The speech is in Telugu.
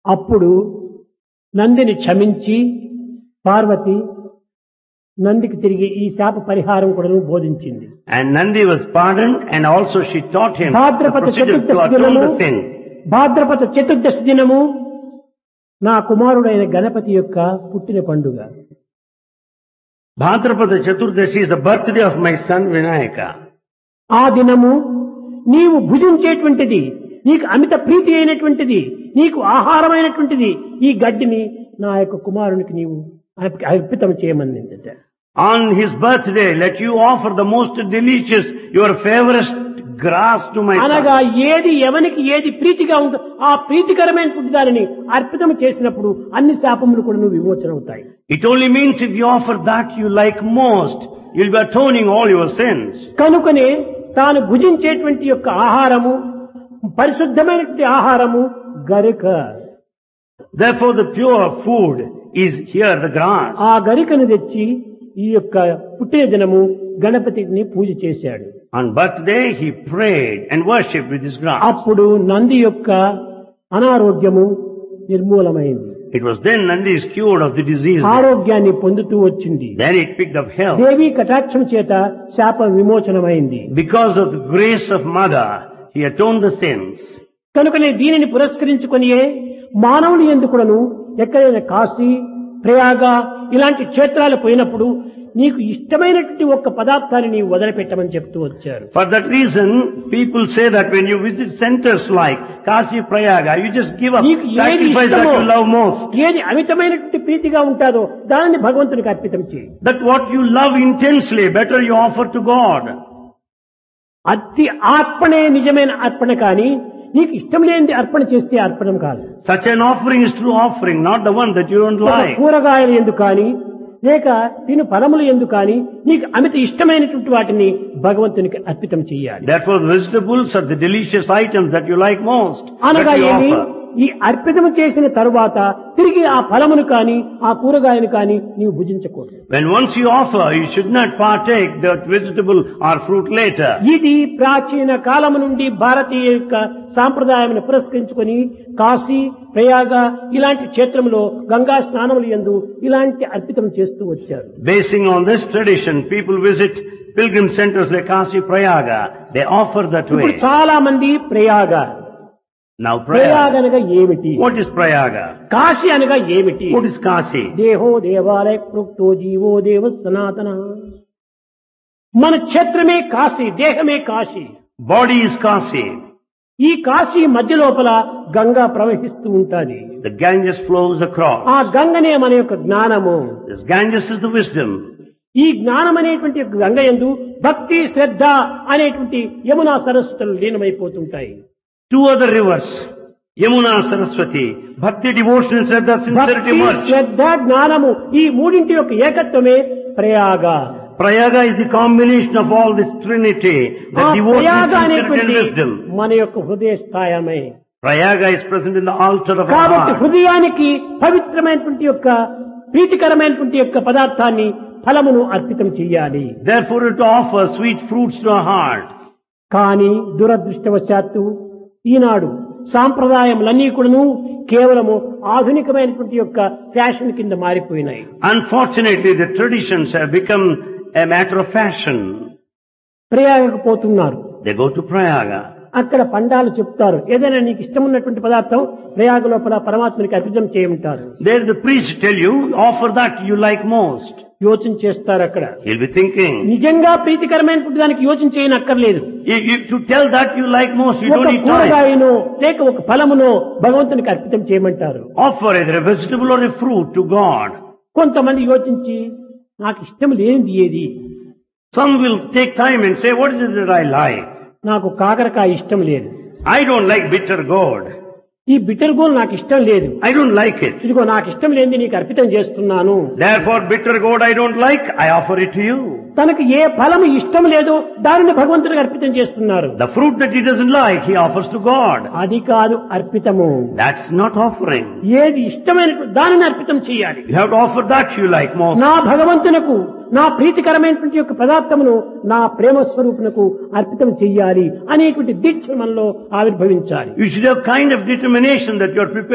అప్పుడు నందిని క్షమించి పార్వతి నందికి తిరిగి ఈ శాప పరిహారం కూడా బోధించింది And Nandi was pardoned and also she taught him the Bhadrapada procedure to Chaturdashi atone దినము the sin. భాద్రపద చతుర్దశి దినము నా కుమారుడైన గణపతి యొక్క పుట్టిన పండుగ Bhadrapada Chaturdashi is the birthday of my son Vinayaka. ఆ దినము నీవు భుజించేటువంటిది నీకు అమిత ప్రీతి అయినటువంటిది నీకు ఆహారమైనటువంటిది ఈ గడ్డిని నా యొక్క కుమారునికి నీవు అర్ప- అర్పితం చేయమనిందట On his birthday, let you offer the most delicious, your favorite grass to my అనగా son. ఏది ఎవనికి ఏది ప్రీతిగా ఉందో ఆ ప్రీతికరమైనటువంటి దానిని అర్పితం చేసినప్పుడు అన్ని శాపములు కూడా నువ్వు విమోచన అవుతాయి It only means if you offer that you like most, you'll be atoning all your sins. కనుకనే తాను భుజించేటువంటి యొక్క ఆహారము పరిశుద్ధమైనటువంటి ఆహారము గరిక Therefore the pure food is here, the grass. ఆ గరికను తెచ్చి ఈ యొక్క పుట్టిన దినము గణపతిని పూజ చేశాడు On birthday, he prayed and worshipped with his grass. అప్పుడు నంది యొక్క అనారోగ్యము నిర్మూలమైంది It was then Nandi is cured of the disease. ఆరోగ్యాన్ని పొందుతూ వచ్చింది Then it picked up health. దేవి కటాక్షం చేత శాప విమోచనమైంది Because of the grace of Mother, he atoned the sins. కనుకనే దీనిని పురస్కరించుకొనియే మానవులు ఎందుకును ఎక్కడైనా కాశీ ప్రయాగ ఇలాంటి క్షేత్రాలు పోయినప్పుడు నీకు ఇష్టమైనటువంటి ఒక్క పదార్థాన్ని నీవు వదిలిపెట్టమని చెప్తూ వచ్చారు For that reason, people say that when you visit centers like Kasi Prayaga, you just give up, నీకు ఏది sacrifice that ఇష్టమో you love most. ఏది అమితమైనటువంటి ప్రీతిగా ఉంటాదో దానిని భగవంతునికి అర్పితం చేయి That what you love intensely, better you offer to God. అతి అర్పణే నిజమైన అర్పణ కానీ నీకు ఇష్టం లేనిది అర్పణ చేస్తే అర్పణం కాదు Such an offering is true offering, not the one that you don't ఒక like. కూరగాయలు ఎందుకు కానీ లేక తిను ఫలములు ఎందుకు కానీ నీకు అమిత ఇష్టమైనటువంటి వాటిని భగవంతునికి అర్పితం చెయ్యాలి Therefore, the vegetables are the delicious items that you like most. అనగా That you ఏమి offer. ఈ అర్పితం చేసిన తరువాత తిరిగి ఆ ఫలమును కానీ ఆ కూరగాయను కానీ నీవు భుజించకూడదు When once you offer, you should not partake that vegetable or fruit later. ఇది ప్రాచీన కాలము నుండి భారతీయ యొక్క సాంప్రదాయాన్ని పురస్కరించుకొని కాశీ ప్రయాగ ఇలాంటి క్షేత్రంలో గంగా స్నానములు ఎందు ఇలాంటి అర్పితం చేస్తూ వచ్చారు Basing on this tradition, people visit pilgrim centers like Kasi Prayaga. They offer that ఇప్పుడు way. చాలా మంది ప్రయాగ Now ప్రయాగ Prayaga. అనగా ఏమిటి What is Prayaga? కాశీ అనగా ఏమిటి What is Kasi? దేహో దేవాలయ ప్రోక్తో జీవో దేవ సనాతన మన క్షేత్రమే కాశీ దేహమే కాశీ Body is Kasi. ఈ కాశీ మధ్య లోపల గంగా ప్రవహిస్తూ ఉంటాది The Ganges flows across. ఆ గంగనే మన యొక్క జ్ఞానము This Ganges is the wisdom. ఈ జ్ఞానం అనేటువంటి యొక్క గంగ యందు భక్తి శ్రద్ధ అనేటువంటి Yamuna సరస్వతులు లీనమైపోతుంటాయి Two other rivers, Yamuna, Saraswati, Bhakti, devotion, Shraddha, sincerity భక్తి merge. శ్రద్ధ జ్ఞానము ఈ మూడింటి యొక్క ఏకత్వమే Prayag Prayaga is the combination of all this trinity, the ఆ devotion, ప్రయాగ sincerity and అనేటువంటి wisdom. మన యొక్క హృదయ స్థాయమే Prayaga is present in the altar of our కాబట్టి heart. హృదయానికి పవిత్రమైనటువంటి యొక్క ప్రీతికరమైనటువంటి యొక్క పదార్థాన్ని ఫలమును అర్పితం చెయ్యాలి Therefore to offer sweet fruits to our heart. కానీ దురదృష్టవశాత్తు ఈనాడు సాంప్రదాయములన్నీ కూడాను కేవలము ఆధునికమైనటువంటి యొక్క ఫ్యాషన్ కింద మారిపోయినాయి Unfortunately, the traditions have become a matter of fashion. ప్రయాగకు పోతున్నారు They go to Prayaga. అక్కడ పండాలు చెప్తారు ఏదైనా నీకు ఇష్టం ఉన్నటువంటి పదార్థం ప్రయాగ లోపల పరమాత్మనికి అర్పితం చేయమంటారు There the priest tell you, offer that you like most. యోచన చేస్తారు అక్కడ He'll be thinking, నిజంగా ప్రీతికరమైనటువంటి దానికి యోచన చేయనక్కర్లేదు if, if to tell that you like most, you ఒక don't need time. కూరగాయను లేక ఒక ఫలమును భగవంతునికి అర్పితం చేయమంటారు Offer either a vegetable or a fruit to God. కొంతమంది యోచించి నాకు ఇష్టం లేనిది ఏది Some will take time and say, what is it that I like? నాకు కాకరకాయ ఇష్టం లేదు I don't like bitter gourd. ఈ బిటర్ గోల్ నాకు ఇష్టం లేదు I don't like it. ఇదిగో నాకు ఇష్టం లేనిది నీకు అర్పితం చేస్తున్నాను Therefore bitter gourd I don't like, I offer it to you. తనకు ఏ ఫలము ఇష్టం లేదో దానిని భగవంతుడికి అర్పితం చేస్తున్నారు The fruit that he doesn't like, he offers to God. అది కాదు అర్పితము That's not offering. ఏది ఇష్టమైన దానిని అర్పితం చేయాలి You have to offer that you like most. నా భగవంతునకు నా ప్రీతికరమైనటువంటి యొక్క పదార్థమును నా ప్రేమ స్వరూపునకు అర్పితం చెయ్యాలి అనేటువంటి దీక్ష మనలో ఆవిర్భవించాలి You should have kind of determination that you are prepared